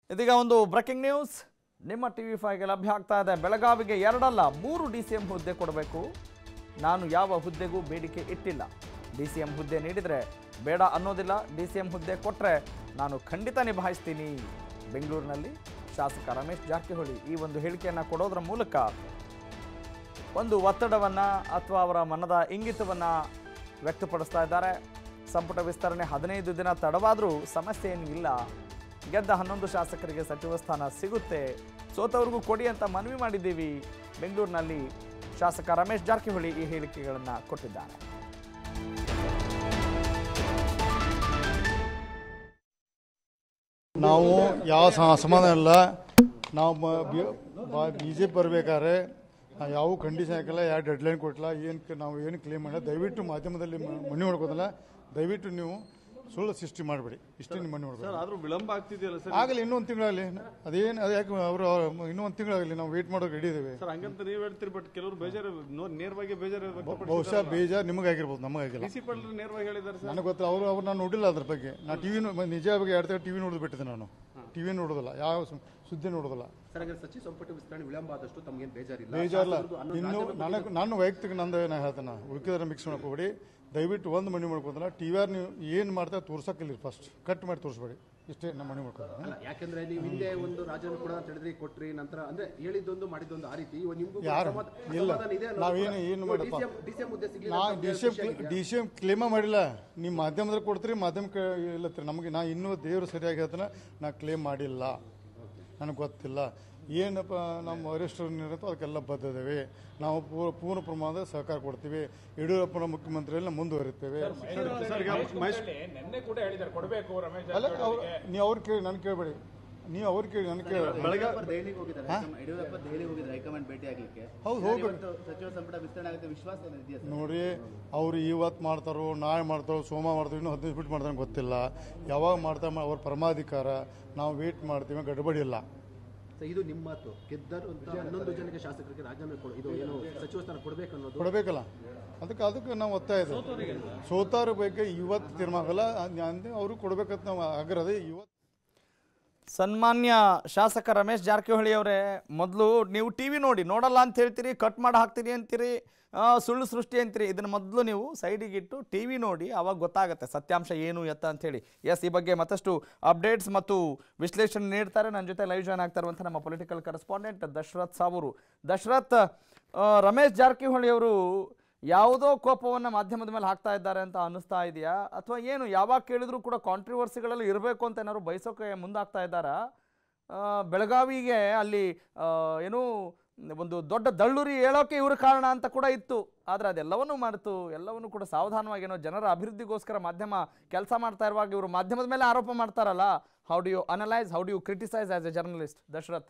ಇದೀಗ ಒಂದು breaking news ನಿಮ್ಮ ಟಿ ವಿ ಫೈವ್ಗೆ ಲಭ್ಯ ಆಗ್ತಾ ಇದೆ ಬೆಳಗಾವಿಗೆ ಎರಡಲ್ಲ ಮೂರು ಡಿ ಸಿ ಎಂ ಹುದ್ದೆ ಕೊಡಬೇಕು ನಾನು ಯಾವ ಹುದ್ದೆಗೂ ಬೇಡಿಕೆ ಇಟ್ಟಿಲ್ಲ ಡಿ ಸಿ ಎಂ ಹುದ್ದೆ ನೀಡಿದರೆ ಬೇಡ ಅನ್ನೋದಿಲ್ಲ ಡಿ ಸಿ ಎಂ ಹುದ್ದೆ ಕೊಟ್ಟರೆ ನಾನು ಖಂಡಿತ ನಿಭಾಯಿಸ್ತೀನಿ ಬೆಂಗಳೂರಿನಲ್ಲಿ ಶಾಸಕ ರಮೇಶ್ ಜಾರಕಿಹೊಳಿ ಈ ಒಂದು ಹೇಳಿಕೆಯನ್ನು ಕೊಡೋದ್ರ ಮೂಲಕ ಒಂದು ಒತ್ತಡವನ್ನು ಅಥವಾ ಅವರ ಮನದ ಇಂಗಿತವನ್ನು ವ್ಯಕ್ತಪಡಿಸ್ತಾ ಇದ್ದಾರೆ ಸಂಪುಟ ವಿಸ್ತರಣೆ ಹದಿನೈದು ದಿನ ತಡವಾದರೂ ಸಮಸ್ಯೆ ಏನೂ ಇಲ್ಲ ಗೆದ್ದ ಹನ್ನೊಂದು ಶಾಸಕರಿಗೆ ಸಚಿವ ಸ್ಥಾನ ಸಿಗುತ್ತೆ ಸೋತವ್ರಿಗೂ ಕೊಡಿ ಅಂತ ಮನವಿ ಮಾಡಿದ್ದೀವಿ ಬೆಂಗಳೂರಿನಲ್ಲಿ ಶಾಸಕ ರಮೇಶ್ ಜಾರಕಿಹೊಳಿ ಈ ಹೇಳಿಕೆಗಳನ್ನು ಕೊಟ್ಟಿದ್ದಾರೆ ನಾವು ಯಾವ ಸ- ಸಮಾಧಾನ ಇಲ್ಲ ನಾವು ಬಿ ಜೆ ಪಿ ಬರ್ಬೇಕಾದ್ರೆ ನಾವು ಯಾವ ಕಂಡೀಷನ್ ಹಾಕಿಲ್ಲ ಯಾವ ಡೆಡ್ಲೈನ್ ಕೊಟ್ಟಿಲ್ಲ ಏನು ನಾವು ಏನು ಕ್ಲೇಮ್ ಮಾಡಿಲ್ಲ ದಯವಿಟ್ಟು ಮಾಧ್ಯಮದಲ್ಲಿ ಮ- ಮನವಿ ಮಾಡ್ಕೋದಿಲ್ಲ ದಯವಿಟ್ಟು ನೀವು ಸುಳ್ಳು ಸೃಷ್ಟಿ ಮಾಡಬೇಡಿ ಇಷ್ಟೇ ನೀವು ಮನವಿ ಮಾಡ್ಬೋದು ಆದ್ರೂ ವಿಳಂಬ ಆಗ್ತಿದೆಯಲ್ಲ ಸರ್ ಆಗಲಿ ಇನ್ನೊಂದು ತಿಂಗಳಾಗಲಿ ಅದೇನು ಅದು ಯಾಕೆ ಅವರು ಇನ್ನೊಂದು ತಿಂಗಳಾಗಲಿ ನಾವು ವೇಟ್ ಮಾಡೋಕೆ ರೆಡಿ ಇದ್ದೇವೆ ಸರ್ ಹಂಗಂತ ನೀವ್ ಹೇಳ್ತೀರಿ ಬಟ್ ಕೆಲವರು ಬೇಜಾರು ನೋ- ನೇರವಾಗಿ ಬೇಜಾರು ಬಹುಶಃ ಬೇಜಾರು ನಿಮಗಾಗಿರ್ಬೋದು ನಮಗಾಗಿಲ್ಲ ಡಿ ಸಿ ಪಾಟೀಲ್ ನೇರವಾಗಿ ಹೇಳಿದ್ದಾರೆ ಸರ್ ನನಗೆ ಗೊತ್ತಿಲ್ಲ ಅವರು ಅವ್ರು ನಾನು ನೋಡಿಲ್ಲ ಅದ್ರ ಬಗ್ಗೆ ನಾ ಟಿವಿ ನಿಜ ಬಗ್ಗೆ ಎರಡು ಟಿವಿ ನೋಡಿದ್ ಬಿಟ್ಟಿದ್ದೆ ನಾನು ಟಿವಿ ನೋಡೋದಿಲ್ಲ ಯಾವ ಸು- ಸುದ್ದಿ ನೋಡೋದಿಲ್ಲ ಸರ್ ಹಾಗಾದ್ರೆ ಸಚಿವ ಸಂಪುಟ ವಿಸ್ತರಣೆ ವಿಳಂಬ ಆದಷ್ಟು ತಮಗೇನು ಬೇಜಾರಿಲ್ಲ ಬೇಜಾರಲ್ಲ ಶಾಸಕರದ್ದು ಹನ್ನೊಂದು ಇನ್ನು ನನಗೆ ನಾನು ವೈಯಕ್ತಿಕ ನಂದು ನಾ ಹೇಳ್ತೇನೆ ಉಳ್ಕಿದ್ರೆ ಮಿಕ್ಸ್ ಮಾಡ್ಕೋಬೇಡಿ ದಯವಿಟ್ಟು ಒಂದು ಮನೆ ಮಾಡ್ಕೊಂತಲ್ಲ ಟಿ ವಿ ಆರ್ ನೀವು ಏನು ಮಾಡ್ತಾ ತೋರ್ಸಕ್ಕಿಲ್ಲ ಫಸ್ಟ್ ಕಟ್ ಮಾಡಿ ತೋರಿಸ್ಬೇಡಿ ಇಷ್ಟೇ ನಮ್ಮ ಮನೆ ಮಾಡ್ಕೊಂಡು ಅಲ್ಲ ಯಾಕಂದ್ರೆ ನೀವು ಹಿಂದೆ ಒಂದು ರಾಜನು ಕೂಡ ಅಂತ ಹೇಳಿದ್ರಿ ಕೊಟ್ರಿ ನಂತರ ಅಂದ್ರೆ ಹೇಳಿದ್ದೊಂದು ಮಾಡಿದ್ದೊಂದು ಆ ರೀತಿ ಇವಾಗ ನಿಮ್ಗೂ ಕೂಡ ಯಾರು? ಸಮಾಧ- ಇಲ್ಲ. ಸಮಾಧಾನ ಇದೆ ನಾವೇನು- ಏನು ಮಾಡಪ್ಪ? ಡಿಸಿಎಂ ಹುದ್ದೆ ಸಿಗ್ಲಿಲ್ಲ ನಾ ಅಂತ ಡಿ ಒಂದು ಸಿ ಎಂ ಖುಷಿ ಆಗಿದ್ಯಾ? ಡಿ ಸಿ ಎಂ ಕ್ಲೇಮ ಮಾಡಿಲ್ಲ ನೀವು ಮಾಧ್ಯಮದಲ್ಲಿ ಕೊಡ್ತೀರಿ ಮಾಧ್ಯಮಕ್ಕೆ ಇಲ್ಲತ್ರಿ ನಮಗೆ ನಾ ಇನ್ನೂ ದೇವರು ಸರಿಯಾಗಿ ಹೇಳ್ತಾನೆ ನಾ ಕ್ಲೇಮ್ ಮಾಡಿಲ್ಲ ನನಗೆ ಗೊತ್ತಿಲ್ಲ ಏನಪ್ಪ ನಮ್ಮ ವರಿಷ್ಠರು ಏನಿರುತ್ತೋ ಅದಕ್ಕೆಲ್ಲ ಬದ್ಧದೇವೆ ನಾವು ಪೂರ್ಣ ಪೂರ್ಣ ಪ್ರಮಾಣದ ಸಹಕಾರ ಕೊಡ್ತೀವಿ ಯಡಿಯೂರಪ್ಪನ ಮುಖ್ಯಮಂತ್ರಿಯಲ್ಲಿ ಮುಂದುವರಿತೇವೆ ಸರ್ ಈಗ ಮಹೇಶ್ ನಿನ್ನೆ ಕೂಡ ಹೇಳಿದ್ದಾರೆ ಕೊಡಬೇಕು ರಮೇಶ್ ಅಲ್ಲ ಅವ್ರು ನೀವು ಅವ್ರು ಕೇಳಿ ನನಗೆ ಕೇಳಬೇಡಿ ನೀವು ಅವ್ರು ಕೇಳಿ ನನಗೆ ಕೇಳಿ ಯಡಿಯೂರಪ್ಪ ದೆಹಲಿಗೆ ಹೋಗಿದ್ದಾರೆ ಹೈಕಮಾಂಡ್- ಯಡಿಯೂರಪ್ಪ ದೆಹಲಿಗೆ ಹೋಗಿದ್ದಾರೆ ಹೈಕಮಾಂಡ್ ಭೇಟಿ ಆಗ್ಲಿಕ್ಕೆ ಹೌದು, ಸರ್, ಹೋಗ್ಬೇಕು. ಇವತ್ತು ಸಚಿವ ಸಂಪುಟ ವಿಸ್ತರಣೆ ಆಗುತ್ತೆ ವಿಶ್ವಾಸ ಇದೆಯಾ ಸರ್ ನೋಡಿ ಅವ್ರು ಇವತ್ತು ಮಾಡ್ತಾರೋ ನಾಳೆ ಮಾಡ್ತಾರೋ ಸೋಮ ಮಾಡ್ತಾರೋ ಇನ್ನೂ ಹದಿನೈದು ಬಿಟ್ಟು ಮಾಡ್ತಾರೋ ಗೊತ್ತಿಲ್ಲ ಯಾವಾಗ ಮಾಡ್ತಾರೆ ಅವ್ರ ಪರಮಾಧಿಕಾರ ನಾವು ವೇಟ್ ಮಾಡ್ತೀವಿ ಗಡ್ಬಡಿ ಇಲ್ಲ ಸರ್, ಇದು ನಿಮ್ಮ ಮಾತು ಗೆದ್ದರು ಅಂತ ಹನ್ನೊಂದು ಜನಕ್ಕೆ ಶಾಸಕರಿಗೆ ರಾಜೀನಾಮೆ ಕೊಡು ಇದು ಏನು ಸಚಿವ ಸ್ಥಾನ ಕೊಡಬೇಕು ಅನ್ನೋದು ಕೊಡಬೇಕಲ್ಲ ಅದಕ್ಕೆ ಅದಕ್ಕೆ ನಾವು ಒತ್ತಾಯ ಇದೆ ಸೋತಾರ ಬಗ್ಗೆ ಇವತ್ತು ತೀರ್ಮಾನ ಆಗಲ್ಲ ಅಂದ್ರೆ ಅವರು ಕೊಡ್ಬೇಕಂತ ನಾವು ಆಗ್ರಹ ಇವತ್ತು ಸನ್ಮಾನ್ಯ ಶಾಸಕ ರಮೇಶ್ ಜಾರಕಿಹೊಳಿ ಅವರೇ ಮೊದಲು ನೀವು ಟಿ ವಿ ನೋಡಿ ನೋಡಲ್ಲ ಅಂತ ಹೇಳ್ತೀರಿ ಕಟ್ ಮಾಡಿ ಹಾಕ್ತೀರಿ ಅಂತೀರಿ ಆ, ಸುಳ್ಳು ಸೃಷ್ಟಿ ಅಂತೀರಿ ಇದನ್ನು ಮೊದಲು ನೀವು ಸೈಡಿಗಿಟ್ಟು ಟಿ ವಿ ನೋಡಿ ಅವಾಗ ಗೊತ್ತಾಗುತ್ತೆ ಸತ್ಯಾಂಶ ಏನು ಎತ್ತ ಅಂಥೇಳಿ ಎಸ್ ಈ ಬಗ್ಗೆ ಮತ್ತಷ್ಟು ಅಪ್ಡೇಟ್ಸ್ ಮತ್ತು ವಿಶ್ಲೇಷಣೆ ನೀಡ್ತಾರೆ ನನ್ನ ಜೊತೆ ಲೈವ್ ಜಾಯ್ನ್ ಆಗ್ತಾ ಇರುವಂಥ ನಮ್ಮ ಪೊಲಿಟಿಕಲ್ ಕರೆಸ್ಪಾಂಡೆಂಟ್ ದಶರಥ್ ಸಾವೂರು ದಶರಥ್ ಆ, ರಮೇಶ್ ಜಾರಕಿಹೊಳಿ ಅವರು ಯಾವುದೋ ಕೋಪವನ್ನು ಮಾಧ್ಯಮದ ಮೇಲೆ ಹಾಕ್ತಾ ಇದ್ದಾರೆ ಅಂತ ಅನ್ನಿಸ್ತಾ ಇದೆಯಾ ಅಥವಾ ಏನು ಯಾವಾಗ ಕೇಳಿದ್ರು ಕೂಡ ಕಾಂಟ್ರವರ್ಸಿಗಳಲ್ಲಿ ಇರಬೇಕು ಅಂತ ಏನಾದ್ರು ಬಯಸೋಕೆ ಮುಂದಾಗ್ತಾ ಇದ್ದಾರಾ ಆ, ಬೆಳಗಾವಿಗೆ ಅಲ್ಲಿ ಆ, ಏನು ಒಂದು ದೊಡ್ಡ ದಳ್ಳುರಿ ಹೇಳೋಕೆ ಇವರು ಕಾರಣ ಅಂತ ಕೂಡ ಇತ್ತು ಆದರೆ ಅದೆಲ್ಲವನ್ನೂ ಮಾಡ್ತು ಎಲ್ಲವನ್ನೂ ಕೂಡ ಸಾವಧಾನವಾಗಿ ಏನೋ ಜನರ ಅಭಿವೃದ್ಧಿಗೋಸ್ಕರ ಮಾಧ್ಯಮ ಕೆಲಸ ಮಾಡ್ತಾ ಇರುವಾಗ ಇವರು ಮಾಧ್ಯಮದ ಮೇಲೆ ಆರೋಪ ಮಾಡ್ತಾರಲ್ಲ how do you analyse how do you criticise as a journalist Dasharath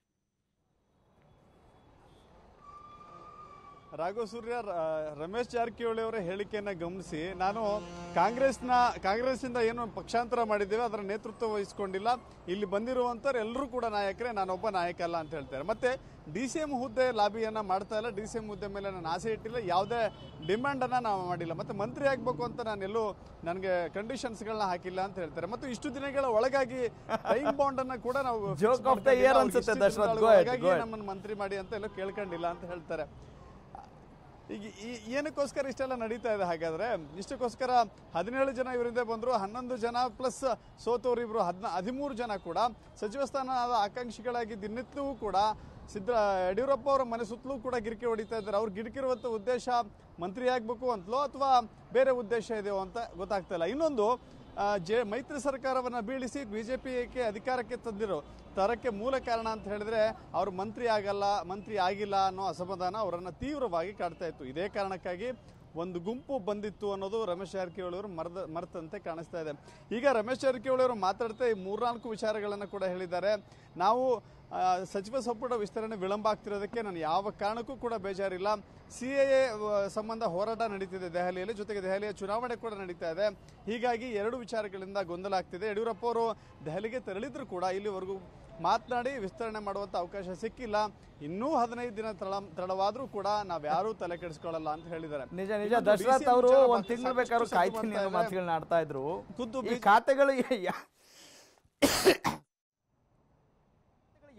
Raghava Surya ರ- ರಮೇಶ್ ಜಾರಕಿಹೊಳಿ ಅವರ ಹೇಳಿಕೆಯನ್ನ ಗಮನಿಸಿ ನಾನು ಕಾಂಗ್ರೆಸ್ನ ಕಾಂಗ್ರೆಸ್ಸಿಂದ ಏನು ಪಕ್ಷಾಂತರ ಮಾಡಿದ್ದೇವೆ ಅದರ ನೇತೃತ್ವ ವಹಿಸಿಕೊಂಡಿಲ್ಲ ಇಲ್ಲಿ ಬಂದಿರುವಂತವ್ರು ಎಲ್ಲರೂ ಕೂಡ ನಾಯಕರೇ ನಾನೊಬ್ಬ ನಾಯಕ ಅಲ್ಲ ಅಂತ ಹೇಳ್ತಾರೆ ಮತ್ತೆ ಡಿ ಸಿ ಎಂ ಹುದ್ದೆ ಲಾಬಿಯನ್ನ ಮಾಡ್ತಾ ಇಲ್ಲ ಡಿ ಸಿ ಎಂ ಹುದ್ದೆ ಮೇಲೆ ನಾನು ಆಸೆ ಇಟ್ಟಿಲ್ಲ ಯಾವುದೇ ಡಿಮ್ಯಾಂಡ್ ಅನ್ನ ನಾವು ಮಾಡಿಲ್ಲ ಮತ್ತೆ ಮಂತ್ರಿ ಆಗ್ಬೇಕು ಅಂತ ನಾನು ಎಲ್ಲೂ ನನಗೆ ಕಂಡೀಷನ್ಸ್ಗಳನ್ನ ಹಾಕಿಲ್ಲ ಅಂತ ಹೇಳ್ತಾರೆ ಮತ್ತು ಇಷ್ಟು ದಿನಗಳ ಒಳಗಾಗಿ ಟೈಮ್ ಬಾಂಡ್ ಅನ್ನ ಕೂಡ ನಾವು fix Joke of the ಮಾಡ್ಕೊಂಡಿಲ್ಲ. year ಅವ್ರು ಅನ್ಸುತ್ತೆ ಇಷ್ಟು ದಶರಥ್. ದಿನಗಳ Go ahead, ಒಳಗಾಗಿ go ahead. ನಮ್ಮನ್ನು ಮಂತ್ರಿ ಮಾಡಿ ಅಂತ ಎಲ್ಲೂ ಕೇಳ್ಕೊಂಡಿಲ್ಲ ಅಂತ ಹೇಳ್ತಾರೆ ಈಗ ಈ- ಏನಕ್ಕೋಸ್ಕರ ಇಷ್ಟೆಲ್ಲ ನಡೀತಾ ಇದೆ ಹಾಗಾದ್ರೆ ಇಷ್ಟಕ್ಕೋಸ್ಕರ ಹದಿನೇಳು ಜನ ಇವರಿಂದ ಬಂದ್ರು ಹನ್ನೊಂದು ಜನ ಪ್ಲಸ್ ಸೋತವರು ಇಬ್ರು ಹದಿನ ಹದಿಮೂರು ಜನ ಕೂಡ ಸಚಿವ ಸ್ಥಾನದ ಆಕಾಂಕ್ಷಿಗಳಾಗಿ ದಿನನಿತ್ಯವೂ ಕೂಡ ಸಿದ್ದ ಯಡಿಯೂರಪ್ಪ ಅವರ ಮನೆ ಸುತ್ತಲೂ ಕೂಡ ಗಿರಿಕೆ ಹೊಡಿತಾ ಇದ್ದಾರೆ ಅವ್ರು ಗಿರಿಕಿರುವಂತ ಉದ್ದೇಶ ಮಂತ್ರಿ ಆಗ್ಬೇಕು ಅಂತಲೋ ಅಥವಾ ಬೇರೆ ಉದ್ದೇಶ ಇದೆಯೋ ಅಂತ ಗೊತ್ತಾಗ್ತಾ ಇಲ್ಲ ಇನ್ನೊಂದು ಆ, ಜೆ ಮೈತ್ರಿ ಸರ್ಕಾರವನ್ನ ಬೀಳಿಸಿ ಬಿಜೆಪಿಗೆ ಅಧಿಕಾರಕ್ಕೆ ತಂದಿರೋ ತರಕ್ಕೆ ಮೂಲ ಕಾರಣ ಅಂತ ಹೇಳಿದ್ರೆ ಅವರು ಮಂತ್ರಿ ಆಗಲ್ಲ ಮಂತ್ರಿ ಆಗಿಲ್ಲ ಅನ್ನೋ ಅಸಮಾಧಾನ ಅವರನ್ನ ತೀವ್ರವಾಗಿ ಕಾಡ್ತಾ ಇತ್ತು ಇದೇ ಕಾರಣಕ್ಕಾಗಿ ಒಂದು ಗುಂಪು ಬಂದಿತ್ತು ಅನ್ನೋದು ರಮೇಶ್ ಜಾರಕಿಹೊಳಿ ಅವರು ಮರದ ಮರೆತಂತೆ ಕಾಣಿಸ್ತಾ ಇದೆ ಈಗ ರಮೇಶ್ ಜಾರಕಿಹೊಳಿ ಅವರು ಮಾತಾಡ್ತಾ ಈ ಮೂರ್ನಾಲ್ಕು ವಿಚಾರಗಳನ್ನು ಕೂಡ ಹೇಳಿದ್ದಾರೆ ನಾವು ಆ, ಸಚಿವ ಸಂಪುಟ ವಿಸ್ತರಣೆ ವಿಳಂಬ ಆಗ್ತಿರೋದಕ್ಕೆ ನಾನು ಯಾವ ಕಾರಣಕ್ಕೂ ಕೂಡ ಬೇಜಾರಿಲ್ಲ ಸಿ ಎ ಸಂಬಂಧ ಹೋರಾಟ ನಡೀತಿದೆ ದೆಹಲಿಯಲ್ಲಿ ಜೊತೆಗೆ ದೆಹಲಿಯ ಚುನಾವಣೆ ಕೂಡ ನಡೀತಾ ಇದೆ ಹೀಗಾಗಿ ಎರಡು ವಿಚಾರಗಳಿಂದ ಗೊಂದಲ ಆಗ್ತಿದೆ ಯಡಿಯೂರಪ್ಪ ಅವರು ದೆಹಲಿಗೆ ತೆರಳಿದ್ರು ಕೂಡ ಇಲ್ಲಿವರೆಗೂ ಮಾತನಾಡಿ ವಿಸ್ತರಣೆ ಮಾಡುವಂತ ಅವಕಾಶ ಸಿಕ್ಕಿಲ್ಲ ಇನ್ನೂ ಹದಿನೈದು ದಿನ ತಡ ತಡವಾದ್ರೂ ಕೂಡ ನಾವ್ಯಾರೂ ತಲೆ ಕೆಡಿಸ್ಕೊಳ್ಳಲ್ಲ ಅಂತ ಹೇಳಿದ್ದಾರೆ ನಿಜ ನಿಜ ಇನ್ನೊಂದು ದಶರಥ್ DCM ಅವರು ವಿಚಾರ ಒಂದ್ ಬಗ್ಗೆ ತಿಂಗಳು ಸಾಕಷ್ಟು ಬೇಕಾದ್ರೂ ಸದ್ದು ಕಾಯ್ತೀನಿ ಮಾಡ್ತಾ ಅನ್ನೋ ಇದ್ದಾರೆ. ಮಾತುಗಳನ್ನ ಆಡ್ತಾ ಇದ್ರು ಖುದ್ದು ಈ ಬಿ- ಖಾತೆಗಳು ಯಾ-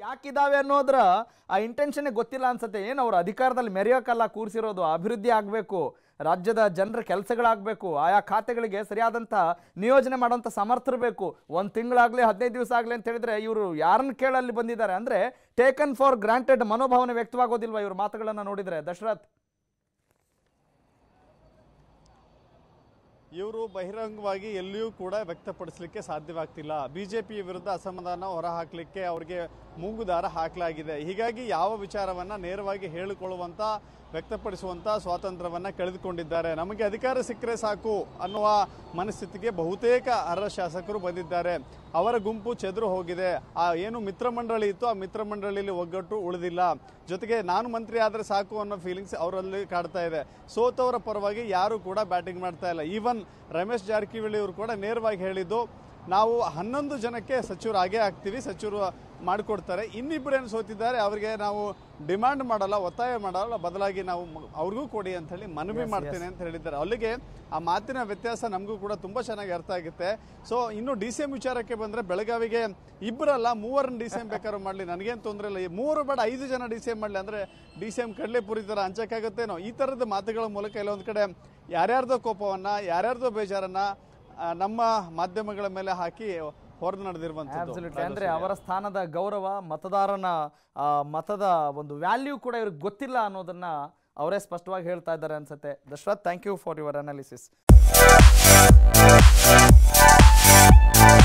ಯಾಕಿದಾವೆ ಅನ್ನೋದ್ರ ಆ ಇಂಟೆನ್ಷನ್ ಗೊತ್ತಿಲ್ಲ ಅನ್ಸುತ್ತೆ ಏನು ಅವ್ರು ಅಧಿಕಾರದಲ್ಲಿ ಮೆರೆಯೋಕ್ಕಲ್ಲ ಕೂರಿಸಿರೋದು ಅಭಿವೃದ್ಧಿ ಆಗಬೇಕು ರಾಜ್ಯದ ಜನರ ಕೆಲಸಗಳಾಗಬೇಕು ಆಯಾ ಖಾತೆಗಳಿಗೆ ಸರಿಯಾದಂಥ ನಿಯೋಜನೆ ಮಾಡೋಂಥ ಸಮರ್ಥರು ಬೇಕು ಒಂದು ತಿಂಗಳಾಗಲಿ ಹದಿನೈದು ದಿವಸ ಆಗಲಿ ಅಂತ ಹೇಳಿದ್ರೆ ಇವರು ಯಾರನ್ನ ಕೇಳಲ್ಲಿ ಬಂದಿದ್ದಾರೆ ಅಂದರೆ ಟೇಕನ್ ಫಾರ್ ಗ್ರಾಂಟೆಡ್ ಮನೋಭಾವನೆ ವ್ಯಕ್ತವಾಗೋದಿಲ್ವಾ ಇವ್ರ ಮಾತುಗಳನ್ನು ನೋಡಿದರೆ ದಶರಥ್ ಇವರು ಬಹಿರಂಗವಾಗಿ ಎಲ್ಲಿಯೂ ಕೂಡ ವ್ಯಕ್ತಪಡಿಸಲಿಕ್ಕೆ ಸಾಧ್ಯವಾಗ್ತಿಲ್ಲ ಬಿಜೆಪಿ ವಿರುದ್ಧ ಅಸಮಾಧಾನ ಹೊರಹಾಕಲಿಕ್ಕೆ ಅವರಿಗೆ ಮೂಗುದಾರ ಹಾಕಲಾಗಿದೆ ಹೀಗಾಗಿ ಯಾವ ವಿಚಾರವನ್ನ ನೇರವಾಗಿ ಹೇಳಿಕೊಳ್ಳುವಂತ ವ್ಯಕ್ತಪಡಿಸುವಂತ ಸ್ವಾತಂತ್ರ್ಯವನ್ನ ಕಳೆದುಕೊಂಡಿದ್ದಾರೆ ನಮಗೆ ಅಧಿಕಾರ ಸಿಕ್ಕರೆ ಸಾಕು ಅನ್ನುವ ಮನಸ್ಥಿತಿಗೆ ಬಹುತೇಕ ಅರ್ಹ ಶಾಸಕರು ಬಂದಿದ್ದಾರೆ ಅವರ ಗುಂಪು ಚೆದರು ಹೋಗಿದೆ ಆ ಏನು ಮಿತ್ರ ಮಂಡಳಿ ಇತ್ತು ಆ ಮಿತ್ರ ಮಂಡಳಿಯಲ್ಲಿ ಒಗ್ಗಟ್ಟು ಉಳಿದಿಲ್ಲ ಜೊತೆಗೆ ನಾನು ಮಂತ್ರಿ ಆದ್ರೆ ಸಾಕು ಅನ್ನೋ ಫೀಲಿಂಗ್ಸ್ ಅವರಲ್ಲಿ ಕಾಡ್ತಾ ಇದೆ ಸೋತವರ ಪರವಾಗಿ ಯಾರು ಕೂಡ ಬ್ಯಾಟಿಂಗ್ ಮಾಡ್ತಾ ಇಲ್ಲ ಈವನ್ ರಮೇಶ್ ಜಾರಕಿಹೊಳಿ ಅವರು ಕೂಡ ನೇರವಾಗಿ ಹೇಳಿದ್ದು ನಾವು ಹನ್ನೊಂದು ಜನಕ್ಕೆ ಸಚಿವರು ಆಗೇ ಆಗ್ತೀವಿ ಸಚಿವರು ಮಾಡಿಕೊಡ್ತಾರೆ ಇನ್ನಿಬ್ಬರೇನು ಸೋತಿದ್ದಾರೆ ಅವರಿಗೆ ನಾವು ಡಿಮಾಂಡ್ ಮಾಡಲ್ಲ ಒತ್ತಾಯ ಮಾಡಲ್ಲ ಬದಲಾಗಿ ನಾವು ಮ- ಅವ್ರಿಗೂ ಕೊಡಿ ಅಂತ ಹೇಳಿ ಮನವಿ ಮಾಡ್ತೇನೆ ಅಂತ ಹೇಳಿದ್ದಾರೆ ಅಲ್ಲಿಗೆ ಆ ಮಾತಿನ ವ್ಯತ್ಯಾಸ ನಮಗೂ ಕೂಡ ತುಂಬಾ ಚೆನ್ನಾಗಿ ಅರ್ಥ ಆಗುತ್ತೆ ಸೊ ಇನ್ನು ಡಿ ಸಿ ಎಂ ವಿಚಾರಕ್ಕೆ ಬಂದ್ರೆ ಬೆಳಗಾವಿಗೆ ಇಬ್ಬರಲ್ಲ ಮೂವರನ್ನ ಡಿ ಸಿ ಎಂ ಬೇಕಾದ್ರೂ ಮಾಡಲಿ ನನಗೇನು ತೊಂದರೆ ಇಲ್ಲ ಈ ಮೂವರು ಬೇಡ ಐದು ಜನ ಡಿ ಸಿ ಎಂ ಮಾಡಲಿ ಅಂದ್ರೆ ಡಿ ಸಿ ಎಂ ಕಡಲೆಪುರಿ ಥರ ಹಂಚಕ್ಕಾಗತ್ತೇನೋ ಈ ಥರದ ಮಾತುಗಳ ಮೂಲಕ ಕೆಲವೊಂದು ಕಡೆ ಯಾರ್ಯಾರ್ದೋ ಕೋಪವನ್ನ ಯಾರ್ಯಾರ್ದೋ ಬೇಜಾರನ್ನ ಆ, ನಮ್ಮ ಮಾಧ್ಯಮಗಳ ಮೇಲೆ ಹಾಕಿ ಹೊರದು ನಡೆದಿರುವಂಥದ್ದು ಆಬ್ಸಲ್ಯೂಟ್ಲಿ ಅಂದ್ರೆ ಅವರ ಸ್ಥಾನದ ಗೌರವ ಮತದಾರನ ಆ, ಮತದ ಒಂದು ವ್ಯಾಲ್ಯೂ ಕೂಡ ಇವ್ರಿಗೆ ಗೊತ್ತಿಲ್ಲ ಅನ್ನೋದನ್ನ ಅವರೇ ಸ್ಪಷ್ಟವಾಗಿ ಹೇಳ್ತಾ ಇದ್ದಾರೆ ಅನ್ಸುತ್ತೆ Dasharath thank you for your analysis